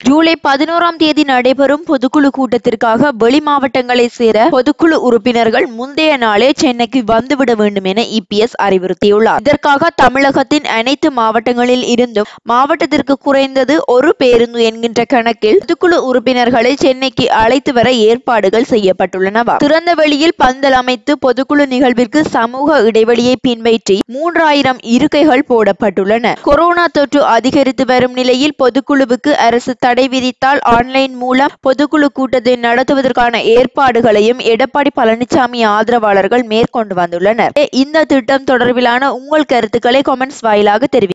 ஜூலை பதினோராம் தேதி நடைபெறும் பொதுக்குழு கூட்டத்திற்காக வெளி மாவட்டங்களைச் சேர்ந்த பொதுக்குழு உறுப்பினர்கள் முந்தைய நாளே சென்னைக்கு வந்துவிட வேண்டும் என இபிஎஸ் அறிவுறுத்தியுள்ளார் இதற்காக தமிழகத்தின் அனைத்து மாவட்டங்களில் இருந்தும் மாவட்டத்திற்கு குறைந்தது ஒரு பேருந்து என்கின்ற கணக்கில் பொதுக்குழு உறுப்பினர்களை சென்னைக்கு அழைத்து வர ஏற்பாடுகள் செய்யப்பட்டுள்ளனவா திறந்த வெளியில் பந்தல் அமைத்து பொதுக்குழு நிகழ்விற்கு சமூக இடைவெளியை பின்பற்றி மூன்றாயிரம் இருக்கைகள் போடப்பட்டுள்ளன கொரோனா தொற்று அதிகரித்து வரும் நிலையில் பொதுக்குழுவுக்கு அரசு தடை விதித்தால் ஆன்லைன் மூலம் பொதுக்குழு கூட்டத்தை நடத்துவதற்கான ஏற்பாடுகளையும் எடப்பாடி பழனிசாமி ஆதரவாளர்கள் மேற்கொண்டு வந்துள்ளனர் இந்த திட்டம் தொடர்பிலான உங்கள் கருத்துக்களை கமெண்ட்ஸ் வாயிலாக தெரிவி